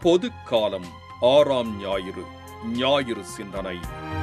பொது காலம் ஆறாம் ஞாயிறு ஞாயிறு சிந்தனை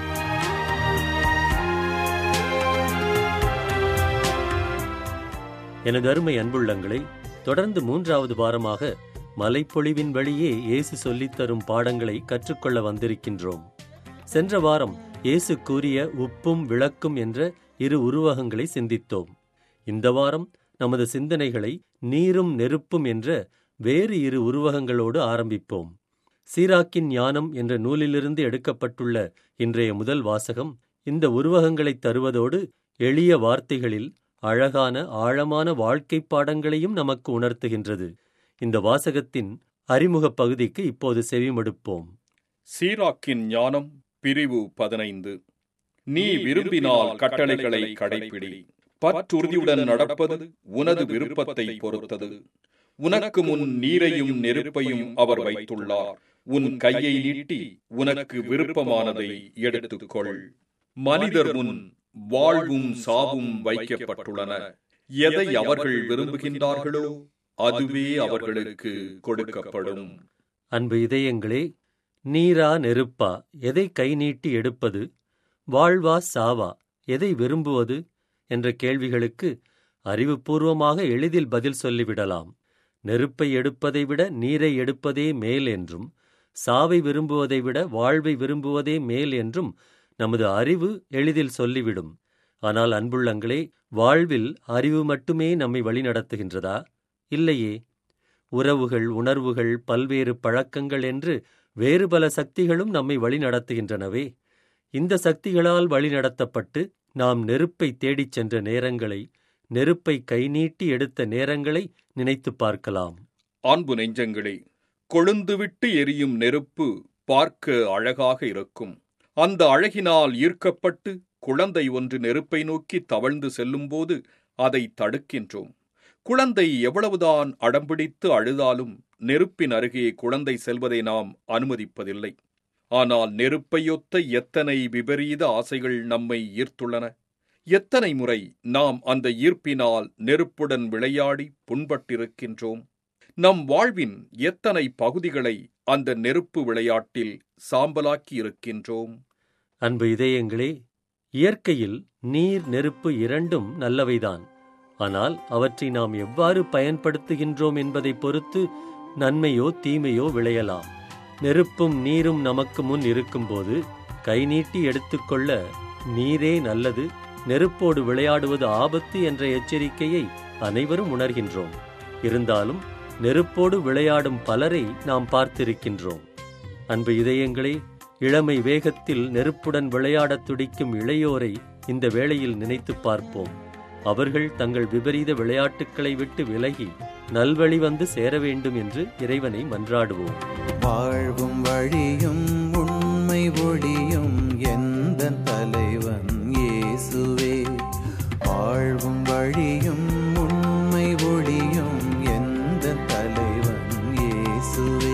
எனது அருமை அன்புள்ளங்களை தொடர்ந்து மூன்றாவது வாரமாக மலைப்பொழிவின் வழியே இயேசு சொல்லித் தரும் பாடங்களை கற்றுக்கொள்ள வந்திருக்கின்றோம் சென்ற வாரம் இயேசு கூறிய உப்பும் விளக்கும் என்ற இரு உருவகங்களை சிந்தித்தோம் இந்த வாரம் நமது சிந்தனைகளை நீரும் நெருப்பும் என்ற வேறு இரு உருவகங்களோடு ஆரம்பிப்போம் சீராக்கின் ஞானம் என்ற நூலிலிருந்து எடுக்கப்பட்டுள்ள இன்றைய முதல் வாசகம் இந்த உருவகங்களைத் தருவதோடு எளிய வார்த்தைகளில் அழகான ஆழமான வாழ்க்கைப் பாடங்களையும் நமக்கு உணர்த்துகின்றது இந்த வாசகத்தின் அறிமுகப் பகுதிக்கு இப்போது செவிமடுப்போம் சீராக்கின் ஞானம் பிரிவு பதினைந்து நீ விரும்பினால் கட்டளைகளை கடைப்பிடி பற்றுறுதியுடன் நடப்பது உனது விருப்பத்தை பொறுத்தது உனக்கு முன் நீரையும் நெருப்பையும் அவர் வைத்துள்ளார் உன் கையை நீட்டி உனக்கு விருப்பமானதை எடுத்துக்கொள் மனிதர் முன் வாழ்வும் சாவும் வைக்கப்பட்டுள்ளன எதை அவர்கள் விரும்புகின்றார்களோ அதுவே அவர்களுக்கு கொடுக்கப்படும் அன்பு இதயங்களே நீரா நெருப்பா எதை கை நீட்டி எடுப்பது வாழ்வா சாவா எதை விரும்புவது என்ற கேள்விகளுக்கு அறிவுபூர்வமாக எளிதில் பதில் சொல்லிவிடலாம் நெருப்பை எடுப்பதை விட நீரை எடுப்பதே மேல் என்றும் சாவை விரும்புவதை விட வாழ்வை விரும்புவதே மேல் என்றும் நமது அறிவு எளிதில் சொல்லிவிடும் ஆனால் அன்புள்ளங்களே வாழ்வில் அறிவு மட்டுமே நம்மை வழிநடத்துகின்றதா இல்லையே உறவுகள் உணர்வுகள் பல்வேறு பழக்கங்கள் என்று வேறு பல சக்திகளும் நம்மை வழிநடத்துகின்றனவே இந்த சக்திகளால் வழிநடத்தப்பட்டு நாம் நெருப்பை தேடிச் சென்ற நேரங்களை நெருப்பை கை நீட்டி எடுத்த நேரங்களை நினைத்துப் பார்க்கலாம் அன்பு நெஞ்சங்களே கொழுந்துவிட்டு எரியும் நெருப்பு பார்க்க அழகாக இருக்கும் அந்த அழகினால் ஈர்க்கப்பட்டு குழந்தை ஒன்று நெருப்பை நோக்கி தவழ்ந்து செல்லும்போது அதை தடுக்கின்றோம் குழந்தை எவ்வளவுதான் அடம்பிடித்து அழுதாலும் நெருப்பின் அருகே குழந்தை செல்வதை நாம் அனுமதிப்பதில்லை ஆனால் நெருப்பையொத்த எத்தனை விபரீத ஆசைகள் நம்மை ஈர்த்துள்ளன எத்தனை முறை நாம் அந்த ஈர்ப்பினால் நெருப்புடன் விளையாடி புண்பட்டிருக்கின்றோம் நம் வாழ்வின் எத்தனை பகுதிகளை அந்த நெருப்பு விளையாட்டில் சாம்பலாக்கி இருக்கின்றோம் அன்பு இதயங்களே இயற்கையில் நீர் நெருப்பு இரண்டும் நல்லவைதான் ஆனால் அவற்றை நாம் எவ்வாறு பயன்படுத்துகின்றோம் என்பதை பொறுத்து நன்மையோ தீமையோ விளையலாம் நெருப்பும் நீரும் நமக்கு முன் இருக்கும்போது கை நீட்டி எடுத்துக்கொள்ள நீரே நல்லது நெருப்போடு விளையாடுவது ஆபத்து என்ற எச்சரிக்கையை அனைவரும் உணர்கின்றோம் இருந்தாலும் நெருப்போடு விளையாடும் பலரை நாம் பார்த்திருக்கின்றோம் அன்பு இதயங்களே இளமை வேகத்தில் நெருப்புடன் விளையாடத் துடிக்கும் இளையோரை இந்த வேளையில் நினைத்துப் பார்ப்போம் அவர்கள் தங்கள் விபரீத விளையாட்டுக்களை விட்டு விலகி நல்வழி வந்து சேர வேண்டும் என்று இறைவனை மன்றாடுவோம் வாழ்வும் வழியும் உண்மை ஒளியும் எந்த தலைவன் இயேசுவே வாழ்வும் வழியும் உண்மை ஒளியும் எந்த தலைவன் இயேசுவே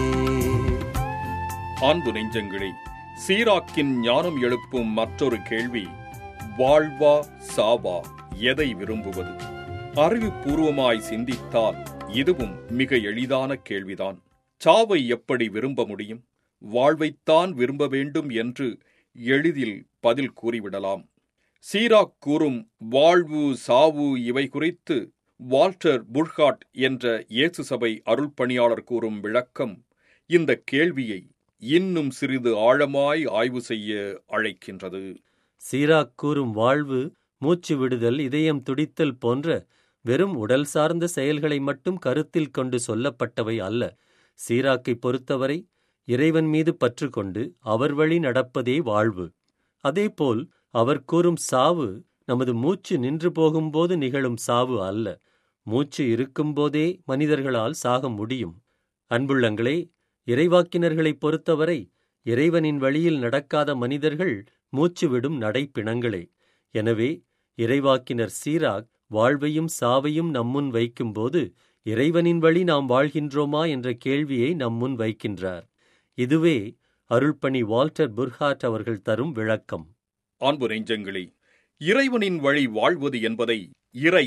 அன்பு நெஞ்சங்களே சீராக்கின் ஞானம் எழுப்பும் மற்றொரு கேள்வி வாழ்வா சாவா எதை விரும்புவது அறிவுபூர்வமாய் சிந்தித்தால் இதுவும் மிக எளிதான கேள்விதான் சாவை எப்படி விரும்ப முடியும் வாழ்வைத்தான் விரும்ப வேண்டும் என்று எளிதில் பதில் கூறிவிடலாம் சீராக் கூறும் வாழ்வு சாவு இவை குறித்து வால்டர் புர்ஹாட் என்ற இயேசு சபை அருள் பணியாளர் கூறும் விளக்கம் இந்த கேள்வியை இன்னும் சிறிது ஆழமாய் ஆய்வு செய்ய அழைக்கின்றது சீராக் கூறும் வாழ்வு மூச்சு விடுதல் இதயம் துடித்தல் போன்ற வெறும் உடல் சார்ந்த செயல்களை மட்டும் கருத்தில் கொண்டு சொல்லப்பட்டவை அல்ல சீராக்கை பொறுத்தவரை இறைவன் மீது பற்று கொண்டு அவர் வழி நடப்பதே வாழ்வு அதேபோல் அவர் கூறும் சாவு நமது மூச்சு நின்று போகும்போது நிகழும் சாவு அல்ல மூச்சு இருக்கும்போதே மனிதர்களால் சாக முடியும் அன்புள்ளங்களே இறைவாக்கினர்களைப் பொறுத்தவரை இறைவனின் வழியில் நடக்காத மனிதர்கள் மூச்சுவிடும் நடைப்பிணங்களே எனவே இறைவாக்கினர் சீராக் வாழ்வையும் சாவையும் நம்முன் வைக்கும்போது இறைவனின் வழி நாம் வாழ்கின்றோமா என்ற கேள்வியை நம்முன் வைக்கின்றார் இதுவே அருள்பணி வால்டர் புர்ஹாட் அவர்கள் தரும் விளக்கம் அன்பு நெஞ்சங்களே இறைவனின் வழி வாழ்வது என்பதை இறை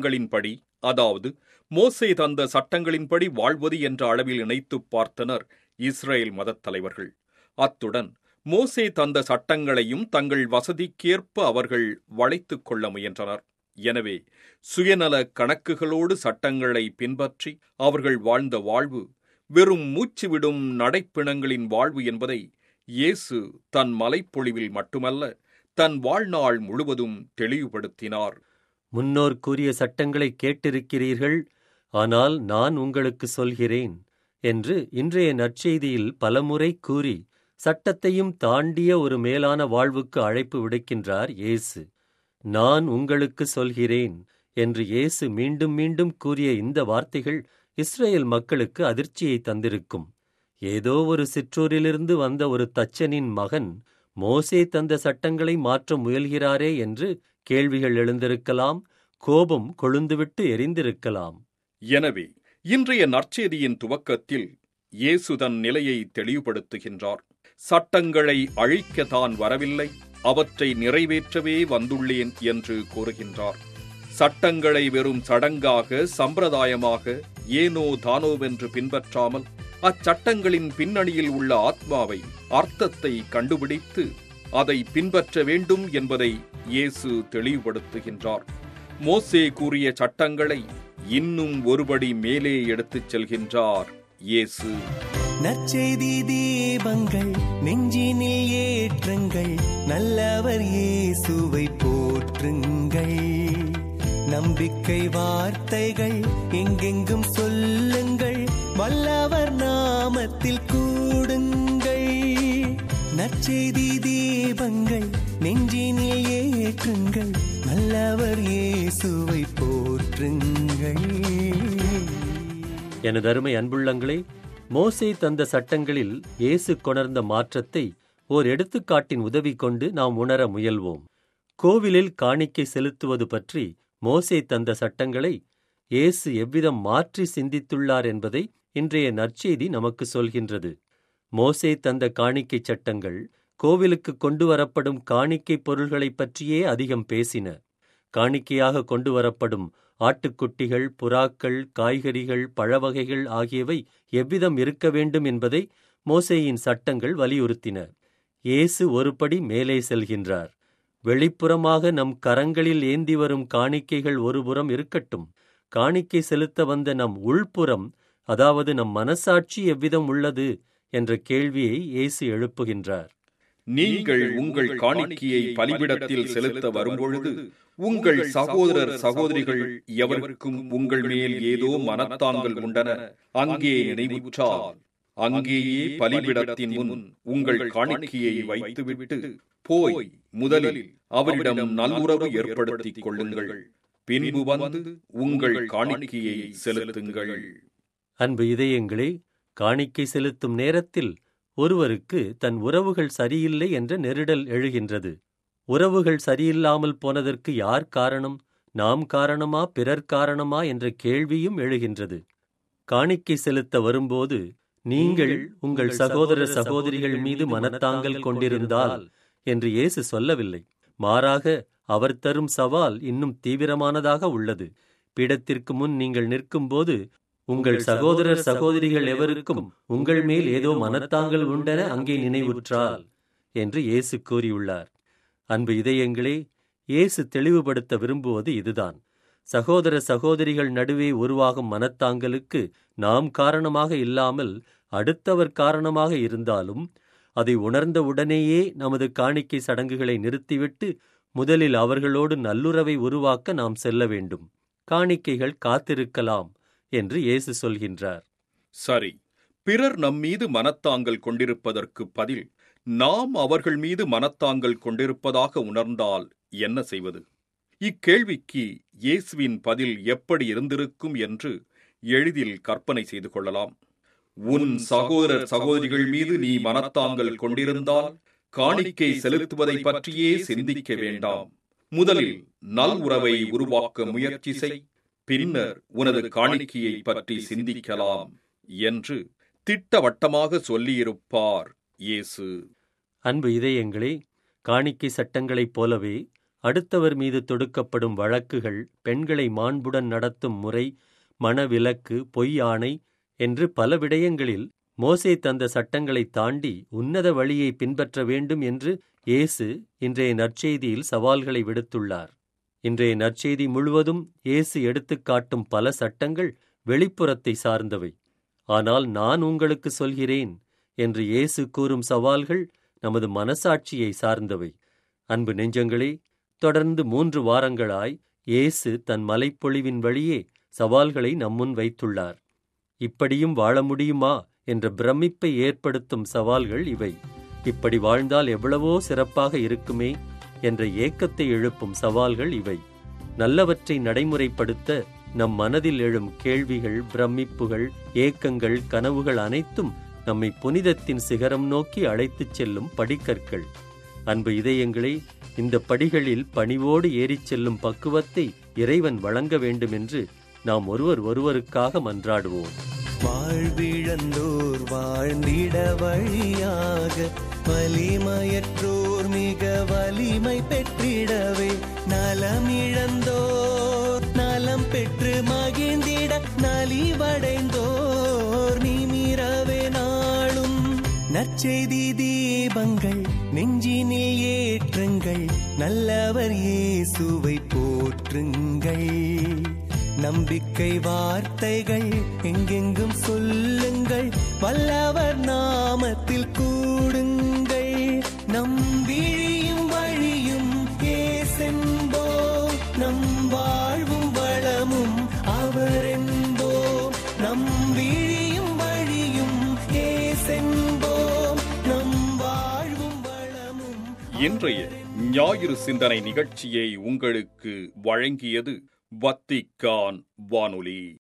சட்டங்களின்படி அதாவது மோசே தந்த சட்டங்களின்படி வாழ்வது என்ற அளவில் இணைத்துப் பார்த்தனர் இஸ்ரேல் மதத் தலைவர்கள் அத்துடன் மோசே தந்த சட்டங்களையும் தங்கள் வசதிக்கேற்ப அவர்கள் வளைத்துக் கொள்ள முயன்றனர் எனவே சுயநல கணக்குகளோடு சட்டங்களை பின்பற்றி அவர்கள் வாழ்ந்த வாழ்வு வெறும் மூச்சுவிடும் நடைப்பிணங்களின் வாழ்வு என்பதை இயேசு தன் மலைப்பொழிவில் மட்டுமல்ல தன் வாழ்நாள் முழுவதும் தெளிவுபடுத்தினார் முன்னோர் கூறிய சட்டங்களை கேட்டிருக்கிறீர்கள் ஆனால் நான் உங்களுக்கு சொல்கிறேன் என்று இன்றைய நற்செய்தியில் பலமுறை கூறி சட்டத்தையும் தாண்டிய ஒரு மேலான வாழ்வுக்கு அழைப்பு விடுக்கின்றார் இயேசு நான் உங்களுக்கு சொல்கிறேன் என்று இயேசு மீண்டும் மீண்டும் கூறிய இந்த வார்த்தைகள் இஸ்ரேல் மக்களுக்கு அதிர்ச்சியை தந்திருக்கும் ஏதோ ஒரு சிற்றூரிலிருந்து வந்த ஒரு தச்சனின் மகன் மோசே தந்த சட்டங்களை மாற்ற முயல்கிறாரே என்று கேள்விகள் எழுந்திருக்கலாம் கோபம் கொழுந்துவிட்டு எரிந்திருக்கலாம் எனவே இன்றைய நற்செய்தியின் துவக்கத்தில் இயேசு தன் நிலையை தெளிவுபடுத்துகின்றார் சட்டங்களை அழிக்க தான் வரவில்லை அவற்றை நிறைவேற்றவே வந்துள்ளேன் என்று கூறுகின்றார் சட்டங்களை வெறும் சடங்காக சம்பிரதாயமாக ஏனோ தானோவென்று பின்பற்றாமல் அச்சட்டங்களின் பின்னணியில் உள்ள ஆத்மாவை அர்த்தத்தை கண்டுபிடித்து அதை பின்பற்ற வேண்டும் என்பதை இயேசு தெளிவுபடுத்துகின்றார் மோசே கூறிய சட்டங்களை இன்னும் ஒருபடி மேலே எடுத்துச் செல்கின்றார் இயேசு நற்செய்தி தீபங்கள் நெஞ்சினில் ஏற்றுங்கள் நல்லவர் இயேசுவை போற்றுங்கள் நம்பிக்கை வார்த்தைகள் எங்கெங்கும் சொல்லுங்கள் வல்லவர் நாமத்தில் கூடுங்கள் நற்செய்தி தீபங்கள் நெஞ்சினில் ஏற்றுங்கள் நல்லவர் இயேசுவை போற்றுங்கள் எனதருமை அன்புள்ளங்களே மோசே தந்த சட்டங்களில் இயேசு கொணர்ந்த மாற்றத்தை ஓர் எடுத்துக்காட்டின் உதவி கொண்டு நாம் உணர முயல்வோம் கோவிலில் காணிக்கை செலுத்துவது பற்றி மோசே தந்த சட்டங்களை இயேசு எவ்விதம் மாற்றி சிந்தித்துள்ளார் என்பதை இன்றைய நற்செய்தி நமக்கு சொல்கின்றது மோசே தந்த காணிக்கை சட்டங்கள் கோவிலுக்கு கொண்டு வரப்படும் காணிக்கை பொருள்களைப் பற்றியே அதிகம் பேசின காணிக்கையாக கொண்டு வரப்படும் ஆட்டுக்குட்டிகள் புறாக்கள் காய்கறிகள் பழவகைகள் ஆகியவை எவ்விதம் இருக்க வேண்டும் என்பதை மோசேயின் சட்டங்கள் வலியுறுத்தின இயேசு ஒருபடி மேலே செல்கின்றார் வெளிப்புறமாக நம் கரங்களில் ஏந்தி வரும் காணிக்கைகள் ஒருபுறம் இருக்கட்டும் காணிக்கை செலுத்த வந்த நம் உள்புறம் அதாவது நம் மனசாட்சி எவ்விதம் உள்ளது என்ற கேள்வியை இயேசு எழுப்புகின்றார் நீங்கள் உங்கள் காணிக்கையை பலிபிடத்தில் செலுத்த வரும்பொழுது உங்கள் சகோதரர் சகோதரிகள் எவருக்கும் உங்கள் மேல் ஏதோ மனத்தாங்கள் உண்டன அங்கே நினைவுற்றால் அங்கேயே பலிபிடத்தின் முன் உங்கள் காணிக்கையை வைத்துவிட்டு போய் முதலில் அவரிடம் நல்லுறவு ஏற்படுத்திக் கொள்ளுங்கள் பின்பு வந்து உங்கள் காணிக்கையை செலுத்துங்கள் அன்பு இதயங்களே காணிக்கை செலுத்தும் நேரத்தில் ஒருவருக்கு தன் உறவுகள் சரியில்லை என்ற நெருடல் எழுகின்றது உறவுகள் சரியில்லாமல் போனதற்கு யார் காரணம் நாம் காரணமா பிறர் காரணமா என்ற கேள்வியும் எழுகின்றது காணிக்கை செலுத்த வரும்போது நீங்கள் உங்கள் சகோதர சகோதரிகள் மீது மனத்தாங்கல் கொண்டிருந்தால் என்று இயேசு சொல்லவில்லை மாறாக அவர் தரும் சவால் இன்னும் தீவிரமானதாக உள்ளது பீடத்திற்கு முன் நீங்கள் நிற்கும்போது உங்கள் சகோதரர் சகோதரிகள் எவருக்கும் உங்கள் மேல் ஏதோ மனத்தாங்கள் உண்டென அங்கே நினைவுற்றால் என்று இயேசு கூறியுள்ளார் அன்பு இதயங்களே இயேசு தெளிவுபடுத்த விரும்புவது இதுதான் சகோதர சகோதரிகள் நடுவே உருவாகும் மனத்தாங்கலுக்கு நாம் காரணமாக இல்லாமல் அடுத்தவர் காரணமாக இருந்தாலும் அதை உணர்ந்த உடனேயே நமது காணிக்கை சடங்குகளை நிறுத்திவிட்டு முதலில் அவர்களோடு நல்லுறவை உருவாக்க நாம் செல்ல வேண்டும் காணிக்கைகள் காத்திருக்கலாம் என்று இயேசு சொல்கின்றார் சரி பிறர் நம்மீது மனத்தாங்கல் கொண்டிருப்பதற்கு பதில் நாம் அவர்கள் மீது மனத்தாங்கல் கொண்டிருப்பதாக உணர்ந்தால் என்ன செய்வது இக்கேள்விக்கு இயேசுவின் பதில் எப்படி இருந்திருக்கும் என்று எளிதில் கற்பனை செய்து கொள்ளலாம் உன் சகோதரர் சகோதரிகள் மீது நீ மனத்தாங்கல் கொண்டிருந்தால் காணிக்கை செலுத்துவதை பற்றியே சிந்திக்க வேண்டாம் முதலில் நல் உறவை உருவாக்க முயற்சி செய் பின்னர் உனது காணிக்கையை பற்றி சிந்திக்கலாம் என்று திட்டவட்டமாக சொல்லியிருப்பார் இயேசு அன்பு இதயங்களே காணிக்கை சட்டங்களைப் போலவே அடுத்தவர் மீது தொடுக்கப்படும் வழக்குகள் பெண்களை மாண்புடன் நடத்தும் முறை மணவிலக்கு பொய் ஆணை என்று பல விடயங்களில் மோசே தந்த சட்டங்களை தாண்டி உன்னத வழியை பின்பற்ற வேண்டும் என்று இயேசு இன்றைய நற்செய்தியில் சவால்களை விடுத்துள்ளார் இன்றைய நற்செய்தி முழுவதும் இயேசு எடுத்துக்காட்டும் பல சட்டங்கள் வெளிப்புறத்தை சார்ந்தவை ஆனால் நான் உங்களுக்கு சொல்கிறேன் என்று இயேசு கூறும் சவால்கள் நமது மனசாட்சியை சார்ந்தவை அன்பு நெஞ்சங்களே தொடர்ந்து மூன்று வாரங்களாய் இயேசு தன் மலைப்பொழிவின் வழியே சவால்களை நம்முன் வைத்துள்ளார் இப்படியும் வாழ முடியுமா என்ற பிரமிப்பை ஏற்படுத்தும் சவால்கள் இவை இப்படி வாழ்ந்தால் எவ்வளவோ சிறப்பாக இருக்குமே என்ற ஏக்கத்தை எழுப்பும் சவால்கள் இவை நல்லவற்றை நடைமுறைப்படுத்த நம் மனதில் எழும் கேள்விகள் பிரமிப்புகள் ஏக்கங்கள் கனவுகள் அனைத்தும் நம்மை புனிதத்தின் சிகரம் நோக்கி அழைத்துச் செல்லும் படிக்கற்கள் அன்பு இதயங்களே இந்த படிகளில் பணிவோடு ஏறிச் செல்லும் பக்குவத்தை இறைவன் வழங்க வேண்டுமென்று நாம் ஒருவர் ஒருவருக்காக மன்றாடுவோம் வாழ்விழந்தோர் வாழ்ந்திட வழியாக வலிமையற்றோர் மிக வலிமை பெற்றிடவே நலமிழந்தோர் நலம் பெற்று மகிழ்ந்திட நலிவடைந்தோர் நிமிரவே நாளும் நற்செய்தி தீபங்கள் நெஞ்சினில் ஏற்றுங்கள் நல்லவர் இயேசுவை போற்றுங்கள் நம்பிக்கை வார்த்தைகள் எங்கெங்கும் சொல்லுங்கள் வல்லவர் நாமத்தில் கூடுங்கள் நம் விழியும் வழியும் ஏசென்போ நம் வாழ்வும் வளமும் அவரென்போ நம் விழியும் வழியும் ஏசென்போ நம் வாழ்வும் வளமும் இன்றைய ஞாயிறு சிந்தனை நிகழ்ச்சியை உங்களுக்கு வழங்கியது வத்திக்கான் வானொலி